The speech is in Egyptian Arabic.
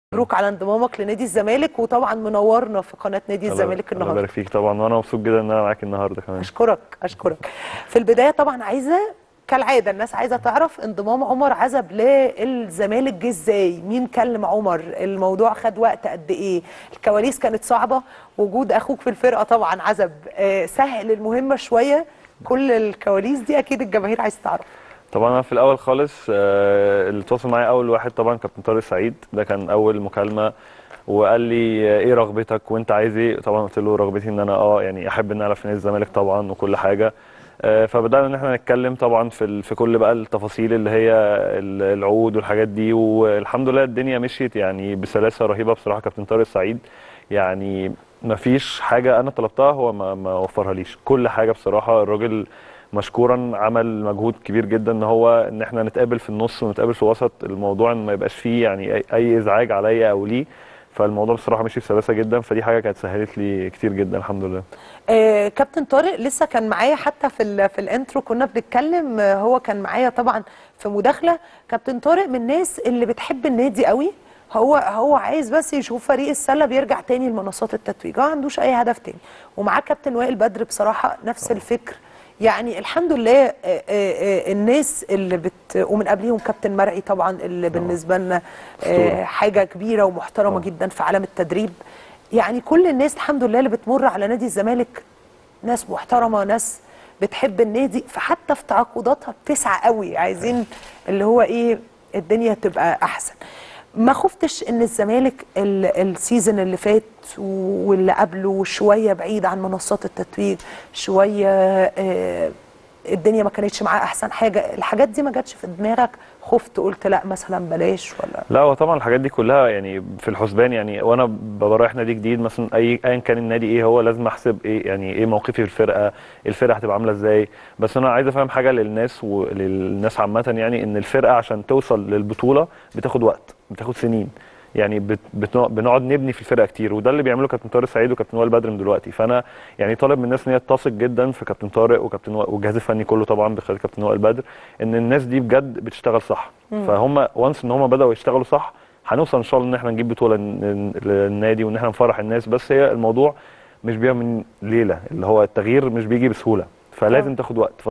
مبروك على انضمامك لنادي الزمالك وطبعا منورنا في قناه نادي الزمالك الله النهارده يبارك فيك طبعا وانا مبسوط جدا ان انا معاك النهارده كمان اشكرك اشكرك في البدايه طبعا عايزه كالعاده الناس عايزه تعرف انضمام عمر عزب للزمالك جه ازاي مين كلم عمر الموضوع خد وقت قد ايه الكواليس كانت صعبه وجود اخوك في الفرقه طبعا عزب آه، سهل المهمه شويه كل الكواليس دي اكيد الجماهير عايز تعرف طبعا انا في الاول خالص آه، اللي تواصل معايا اول واحد طبعا كابتن طارق سعيد ده كان اول مكالمه وقال لي آه، ايه رغبتك وانت عايز ايه طبعا قلت له رغبتي ان انا اه يعني احب ان انا العب في نادي الزمالك طبعا وكل حاجه آه، فبدانا ان احنا نتكلم طبعا في ال- في كل بقى التفاصيل اللي هي ال- العقود والحاجات دي والحمد لله الدنيا مشيت يعني بسلاسه رهيبه بصراحه كابتن طارق سعيد يعني ما فيش حاجه انا طلبتها هو ما ما وفرها ليش كل حاجه بصراحه الراجل مشكورا عمل مجهود كبير جدا ان هو ان احنا نتقابل في النص ونتقابل في وسط الموضوع ان ما يبقاش فيه يعني اي, أي ازعاج عليا او ليه فالموضوع بصراحه مشي بسلاسه جدا فدي حاجه كانت سهلت لي كتير جدا الحمد لله آه، كابتن طارق لسه كان معايا حتى في ال في الانترو كنا بنتكلم آه، هو كان معايا طبعا في مداخله كابتن طارق من الناس اللي بتحب النادي قوي هو هو عايز بس يشوف فريق السله بيرجع تاني لمنصات التتويج هو ما عندوش اي هدف تاني ومعاه كابتن وائل بدر بصراحه نفس الفكر يعني الحمد لله آه، آه، آه، الناس اللي بت ومن قبليهم كابتن مرعي طبعا اللي بالنسبه لنا آه، أسطورة. حاجه كبيره ومحترمه جدا في عالم التدريب يعني كل الناس الحمد لله اللي بتمر على نادي الزمالك ناس محترمه ناس بتحب النادي فحتى في تعاقداتها بتسعى قوي عايزين اللي هو ايه الدنيا تبقى احسن ما خفتش ان الزمالك ال- السيزون اللي فات واللي قبله شويه بعيد عن منصات التتويج شويه آه، الدنيا ما كانتش معاه احسن حاجه الحاجات دي ما جاتش في دماغك خفت قلت لا مثلا بلاش ولا لا هو طبعا الحاجات دي كلها يعني في الحسبان يعني وانا ببقى رايح نادي جديد مثلا اي ايا كان النادي ايه هو لازم احسب ايه يعني ايه موقفي في الفرقه الفرقه هتبقى عامله ازاي بس انا عايز افهم حاجه للناس وللناس عامه يعني ان الفرقه عشان توصل للبطوله بتاخد وقت بتاخد سنين يعني بت- بتنق- بنقعد نبني في الفرقه كتير وده اللي بيعمله كابتن طارق سعيد وكابتن وائل بدر من دلوقتي فانا يعني طالب من الناس ان هي تثق جدا في كابتن طارق وكابتن وائل- والجهاز الفني كله طبعا بقياده كابتن وائل بدر ان الناس دي بجد بتشتغل صح فهم وانس ان هم بداوا يشتغلوا صح هنوصل ان شاء الله ان احنا نجيب بطوله ن- للنادي وان احنا نفرح الناس بس هي الموضوع مش بيها من ليله اللي هو التغيير مش بيجي بسهوله فلازم تاخد وقت